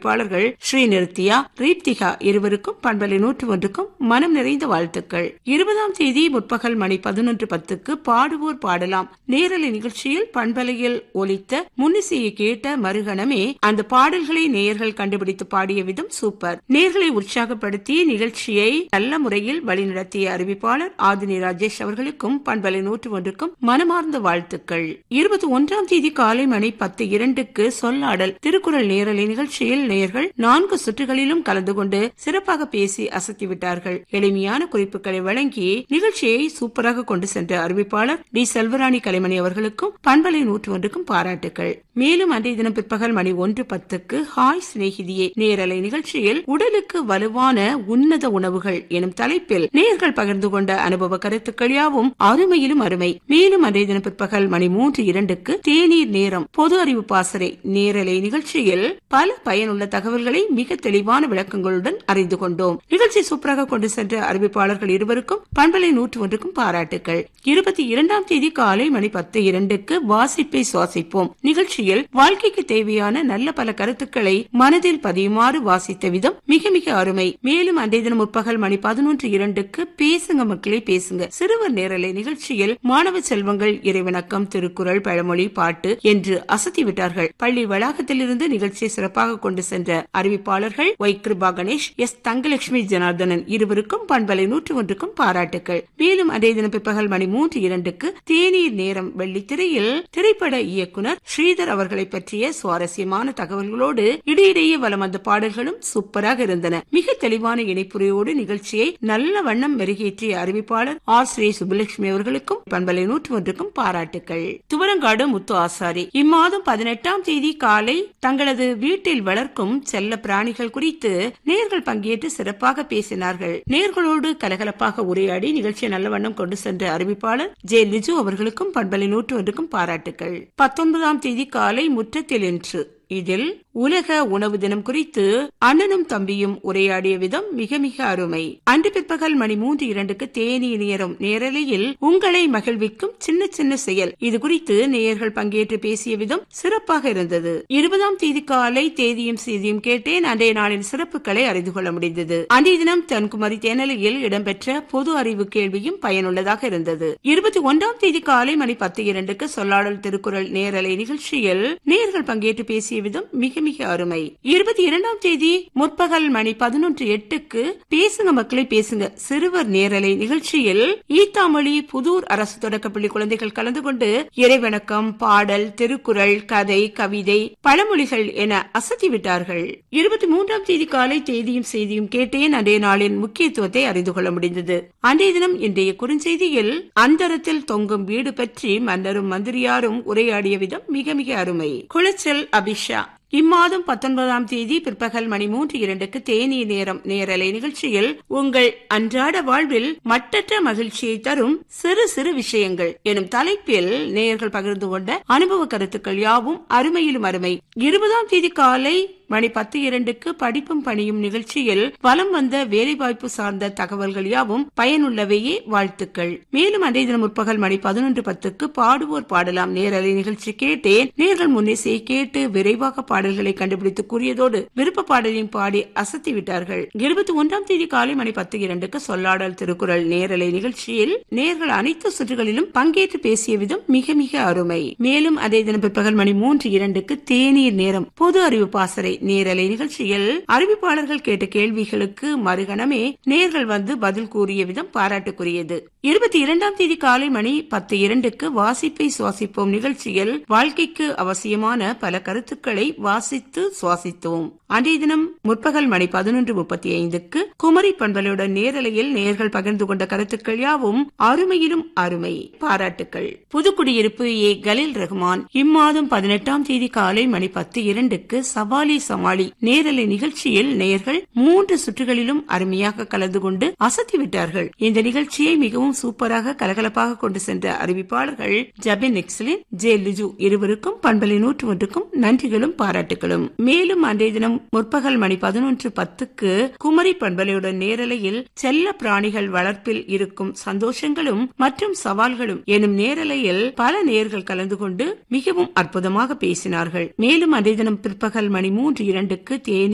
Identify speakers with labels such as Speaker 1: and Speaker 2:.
Speaker 1: அறிவிப்பாளர்கள் ஸ்ரீ நிருத்தியா ரீப்திகா இருவருக்கும் பண்பலை நூற்று ஒன்றுக்கும் மனம் நிறைந்த வாழ்த்துக்கள் இருபதாம் தேதி முற்பகல் மணி பதினொன்று பத்துக்கு பாடுவோர் பாடலாம் நேரலை நிகழ்ச்சியில் பண்பலையில் ஒலித்த முன்னிசையை கேட்ட மறுகணமே அந்த பாடல்களை நேயர்கள் கண்டுபிடித்து பாடிய விதம் சூப்பர் நேர்களை உற்சாகப்படுத்தி நிகழ்ச்சியை நல்ல முறையில் வழிநடத்திய அறிவிப்பாளர் ஆதினி ராஜேஷ் அவர்களுக்கும் பண்பலை நூற்று ஒன்றுக்கும் மனமார்ந்த வாழ்த்துக்கள் இருபத்தி ஒன்றாம் தேதி காலை மணி பத்து இரண்டுக்கு சொல்லாடல் திருக்குறள் நேரலை நிகழ்ச்சியில் நேயர்கள் நான்கு சுற்றுகளிலும் கலந்து கொண்டு சிறப்பாக பேசி அசத்திவிட்டார்கள் எளிமையான குறிப்புகளை வழங்கி நிகழ்ச்சியை சூப்பராக கொண்டு சென்ற அறிவிப்பாளர் டி செல்வராணி கலைமணி அவர்களுக்கும் பண்பலை நூற்று ஒன்றுக்கும் பாராட்டுகள் மேலும் அன்றைய தினம் பிற்பகல் மணி ஒன்று பத்துக்கு ஹாய் சிநேகிதியே நேரலை நிகழ்ச்சியில் உடலுக்கு வலுவான உன்னத உணவுகள் எனும் தலைப்பில் நேர்கள் பகிர்ந்து கொண்ட அனுபவ கருத்துக்கள் யாவும் அருமையிலும் அருமை மேலும் அன்றைய தினம் பிற்பகல் மணி மூன்று இரண்டுக்கு தேநீர் நேரம் பொது அறிவு பாசறை நேரலை நிகழ்ச்சியில் பல பயனுள்ள தகவல்களை மிக தெளிவான விளக்கங்களுடன் அறிந்து கொண்டோம் நிகழ்ச்சி சூப்பராக கொண்டு சென்ற அறிவிப்பாளர்கள் இருவருக்கும் பண்பலை நூற்று ஒன்றுக்கும் பாராட்டுகள் இருபத்தி இரண்டாம் தேதி காலை மணி பத்து இரண்டுக்கு வாசிப்பை சுவாசிப்போம் நிகழ்ச்சியில் வாழ்க்கைக்கு தேவையான நல்ல பல கருத்துக்களை மனதில் பதியுமாறு வாசித்த விதம் மிக மிக அருமை மேலும் அன்றைய தினம் முற்பகல் மணி பதினொன்று இரண்டுக்கு பேசுங்க மக்களே பேசுங்க சிறுவர் நேரலை நிகழ்ச்சியில் மாணவ செல்வங்கள் இறைவணக்கம் திருக்குறள் பழமொழி பாட்டு என்று அசத்தி விட்டார்கள் பள்ளி வளாகத்திலிருந்து நிகழ்ச்சியை சிறப்பாக கொண்டு சென்ற அறிவிப்பாளர்கள் ஒய் கிருபா கணேஷ் எஸ் தங்கலட்சுமி ஜனார்தனன் இருவருக்கும் பண்பலை நூற்று ஒன்றுக்கும் பாராட்டுகள் மேலும் அதே தினம் பிற்பகல் மணி மூன்று இரண்டுக்கு தேநீர் நேரம் வெள்ளித்திரையில் திரைப்பட இயக்குனர் ஸ்ரீதர் அவர்களை பற்றிய சுவாரஸ்யமான தகவல்களோடு இடையிடையே வலம் வந்த பாடல்களும் சூப்பராக இருந்தன மிக தெளிவான இணைப்புரையோடு நிகழ்ச்சியை நல்ல வண்ணம் மெருகேற்றிய அறிவிப்பாளர் ஆர் ஸ்ரீ சுப்புலட்சுமி அவர்களுக்கும் பண்பலை நூற்று ஒன்றுக்கும் பாராட்டுகள் துவரங்காடு முத்து ஆசாரி இம்மாதம் பதினெட்டாம் தேதி காலை தங்களது வீட்டில் வளர்க்கும் செல்ல பிராணிகள் குறித்து நேர்கள் பங்கேற்று சிறப்பாக பேசினார்கள் நேர்களோடு கலகலப்பாக உரையாடி நிகழ்ச்சியை நல்ல வண்ணம் கொண்டு சென்ற அறிவிப்பாளர் ஜே லிஜு அவர்களுக்கும் பண்பலை நூற்று ஒன்றுக்கும் பாராட்டுகள் பத்தொன்பதாம் தேதி காலை முற்றத்தில் இன்று இதில் உலக உணவு தினம் குறித்து அண்ணனும் தம்பியும் உரையாடிய விதம் மிக மிக அருமை அன்று பிற்பகல் மணி மூன்று இரண்டுக்கு தேனி நேரம் நேரலையில் உங்களை மகிழ்விக்கும் சின்ன சின்ன செயல் இது குறித்து நேயர்கள் பங்கேற்று பேசிய விதம் சிறப்பாக இருந்தது இருபதாம் தேதி காலை தேதியும் செய்தியும் கேட்டேன் அன்றைய நாளின் சிறப்புகளை அறிந்து கொள்ள முடிந்தது அன்றைய தினம் தென்குமரி தேனலையில் இடம்பெற்ற பொது அறிவு கேள்வியும் பயனுள்ளதாக இருந்தது இருபத்தி ஒன்றாம் தேதி காலை மணி பத்து இரண்டுக்கு சொல்லாடல் திருக்குறள் நேரலை நிகழ்ச்சியில் நேயர்கள் பங்கேற்று பேசிய விதம் மிக மிக அருமை இருபத்தி இரண்டாம் தேதி முற்பகல் மணி பதினொன்று எட்டுக்கு பேசுங்க மக்களை பேசுங்க சிறுவர் நேரலை நிகழ்ச்சியில் ஈத்தாமொழி புதூர் அரசு தொடக்கப்பள்ளி குழந்தைகள் கலந்து கொண்டு இறைவணக்கம் பாடல் திருக்குறள் கதை கவிதை பழமொழிகள் என அசத்தி விட்டார்கள் இருபத்தி மூன்றாம் தேதி காலை தேதியும் செய்தியும் கேட்டேன் அன்றைய நாளின் முக்கியத்துவத்தை அறிந்து கொள்ள முடிந்தது அன்றைய தினம் இன்றைய குறுஞ்செய்தியில் அந்தரத்தில் தொங்கும் வீடு பற்றி மன்னரும் மந்திரியாரும் உரையாடிய விதம் மிக மிக அருமை குளச்சல் அபிஷா இம்மாதம் பத்தொன்பதாம் தேதி பிற்பகல் மணி மூன்று இரண்டுக்கு தேநீர் நேரம் நேரலை நிகழ்ச்சியில் உங்கள் அன்றாட வாழ்வில் மட்டற்ற மகிழ்ச்சியை தரும் சிறு சிறு விஷயங்கள் எனும் தலைப்பில் நேயர்கள் பகிர்ந்து கொண்ட அனுபவ கருத்துக்கள் யாவும் அருமையிலும் அருமை இருபதாம் தேதி காலை மணி பத்து இரண்டுக்கு படிப்பும் பணியும் நிகழ்ச்சியில் வலம் வந்த வேலைவாய்ப்பு சார்ந்த தகவல்கள் யாவும் பயனுள்ளவையே வாழ்த்துக்கள் மேலும் அன்றைய தினம் முற்பகல் மணி பதினொன்று பத்துக்கு பாடுவோர் பாடலாம் நேரலை நிகழ்ச்சி கேட்டேன் நேர்கள் முன்னேசை கேட்டு விரைவாக பாடல்களை கண்டுபிடித்து கூறியதோடு விருப்ப பாடலையும் பாடி அசத்தி விட்டார்கள் இருபத்தி ஒன்றாம் தேதி காலை மணி பத்து இரண்டுக்கு சொல்லாடல் திருக்குறள் நேரலை நிகழ்ச்சியில் நேர்கள் அனைத்து சுற்றுகளிலும் பங்கேற்று பேசிய விதம் மிக மிக அருமை மேலும் அதே தினம் பிற்பகல் மணி மூன்று இரண்டுக்கு தேநீர் நேரம் பொது அறிவு பாசறை நேரலை நிகழ்ச்சியில் அறிவிப்பாளர்கள் கேட்ட கேள்விகளுக்கு மறுகணமே நேர்கள் வந்து பதில் கூறிய விதம் பாராட்டுக்குரியது இருபத்தி இரண்டாம் தேதி காலை மணி பத்து இரண்டுக்கு வாசிப்பை சுவாசிப்போம் நிகழ்ச்சியில் வாழ்க்கைக்கு அவசியமான பல கருத்துக்களை வாசித்து சுவாசித்தோம் அன்றைய தினம் முற்பகல் மணி பதினொன்று முப்பத்தி ஐந்துக்கு குமரி பண்பலையுடன் நேரலையில் நேர்கள் பகிர்ந்து கொண்ட கருத்துக்கள் யாவும் அருமையிலும் அருமை பாராட்டுக்கள் புதுக்குடியிருப்பு ஏ கலில் ரஹ்மான் இம்மாதம் பதினெட்டாம் தேதி காலை மணி பத்து இரண்டுக்கு சவாலி சமாளி நேரலை நிகழ்ச்சியில் நேயர்கள் மூன்று சுற்றுகளிலும் அருமையாக கலந்து கொண்டு அசத்தி விட்டார்கள் இந்த நிகழ்ச்சியை மிகவும் சூப்பராக கலகலப்பாக கொண்டு சென்ற அறிவிப்பாளர்கள் ஜபின் நிக்சலின் ஜே லிஜு இருவருக்கும் பண்பலை நூற்று ஒன்றுக்கும் நன்றிகளும் பாராட்டுகளும் மேலும் அன்றைய தினம் முற்பகல் மணி பதினொன்று பத்துக்கு குமரி பண்பலையுடன் நேரலையில் செல்ல பிராணிகள் வளர்ப்பில் இருக்கும் சந்தோஷங்களும் மற்றும் சவால்களும் எனும் நேரலையில் பல நேர்கள் கலந்து கொண்டு மிகவும் அற்புதமாக பேசினார்கள் மேலும் அன்றைய தினம் பிற்பகல் மணி மூன்று இரண்டுக்கு தேனி